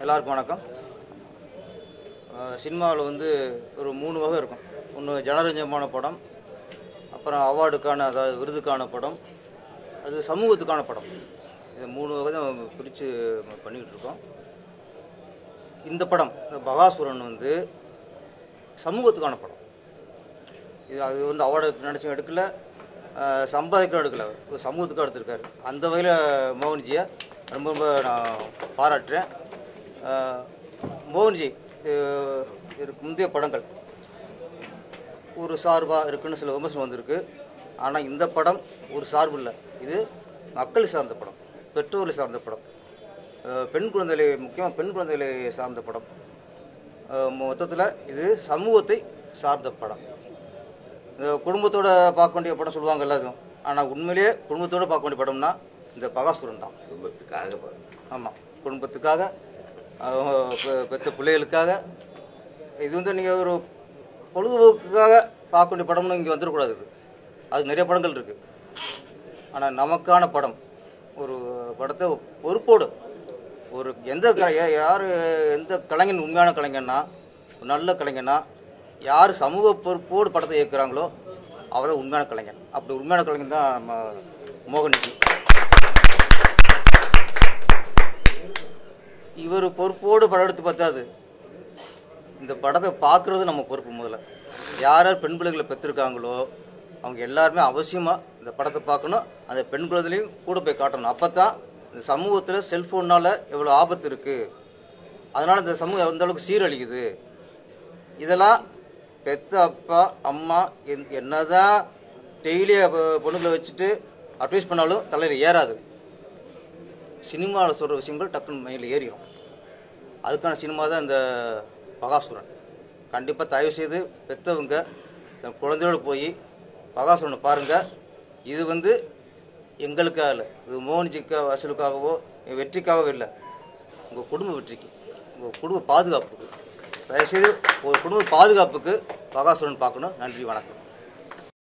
எல்லாருக்கும் வணக்கம் சினிமாவில் வந்து ஒரு மூணு வகை இருக்கும் ஒன்று ஜனரஞ்சமான படம் அப்புறம் அவார்டுக்கான அதாவது விருதுக்கான படம் அது சமூகத்துக்கான படம் இது மூணு வகை தான் பிரித்து பண்ணிக்கிட்டு இருக்கோம் இந்த படம் இந்த பகாசுரன் வந்து சமூகத்துக்கான படம் இது அது வந்து அவார்டு நினச்சும் எடுக்கல அஹ், சம்பாதிக்கவும் எடுக்கல ஒரு சமூகத்துக்கும் எடுத்திருக்காரு அந்த வகையில் மோகன்ஜியை ரொம்ப ரொம்ப நான் பாராட்டுறேன் அஹ், மோகன்ஜி அஹ், இதுக்கு முந்தைய படங்கள் ஒரு சார்பாக இருக்குன்னு சில விமர்சனம் வந்திருக்கு ஆனால் இந்த படம் ஒரு சார்பு இல்லை இது மக்களை சார்ந்த படம் பெற்றோர்களை சார்ந்த படம் அஹ், பெண் குழந்தைகளை முக்கியமாக பெண் குழந்தைகளை சார்ந்த படம் மொத்தத்தில் இது சமூகத்தை சார்ந்த படம் இந்த குடும்பத்தோட பார்க்க வேண்டிய படம் சொல்லுவாங்க எல்லாத்தையும் ஆனால் உண்மையிலேயே குடும்பத்தோட பார்க்க வேண்டிய படம்னா இந்த பகாசுரன் தான் குடும்பத்துக்காக ஆமாம் குடும்பத்துக்காக அவங்க பெ- பெத்த பிள்ளைகளுக்காக இது வந்து நீங்கள் ஒரு பொழுதுபோக்குக்காக பார்க்க வேண்டிய படம்னு இங்கே வந்துடக்கூடாது இது அது நிறைய படங்கள் இருக்குது ஆனால் நமக்கான படம் ஒரு படத்தை பொறுப்போடு ஒரு எந்த க யா- யார் எந்த கலைஞன் உண்மையான கலைஞன்னா ஒரு நல்ல கலைஞனா யார் சமூக பொறுப்போடு படத்தை இயக்குறாங்களோ அவர் தான் உண்மையான கலைஞன் அப்படி உண்மையான கலைஞன் தான் நம்ம மோகன்ஜி இவர் பொறுப்போடு படம் எடுத்து பார்த்தாது இந்த படத்தை பார்க்குறது நம்ம பொறுப்பு முதல்ல யார் யார் பெண் பிள்ளைகளை பெற்றிருக்காங்களோ அவங்க எல்லாருமே அவசியமாக இந்த படத்தை பார்க்கணும் அந்த பெண் குழந்தைலையும் கூட போய் காட்டணும் அப்போ தான் இந்த சமூகத்தில் செல்ஃபோனால் எவ்வளோ ஆபத்து இருக்குது அதனால் இந்த சமூகம் எந்த அளவுக்கு சீரழிக்குது இதெல்லாம் பெத்த அப்பா அம்மா என் என்னதான் டெய்லி பொண்ணுங்களை வச்சுட்டு அட்வைஸ் பண்ணாலும் தலையில் ஏறாது சினிமாவில் சொல்கிற விஷயங்கள் டக்குன்னு மைண்டில் ஏறிடும் அதுக்கான சினிமா தான் இந்த பகாசுரன் கண்டிப்பாக தயவு செய்து பெற்றவங்க தன் குழந்தையோடு போய் பகாசுரனை பாருங்கள் இது வந்து எங்களுக்காக இல்லை இது மோகன்ஜிக்கா வசூலுக்காகவோ வெற்றிக்காகவோ இல்லை உங்கள் குடும்ப வெற்றிக்கு உங்கள் குடும்ப பாதுகாப்புக்கு தயவுசெய்து ஒரு குடும்ப பாதுகாப்புக்கு பகாசுரன் பார்க்கணும் நன்றி வணக்கம்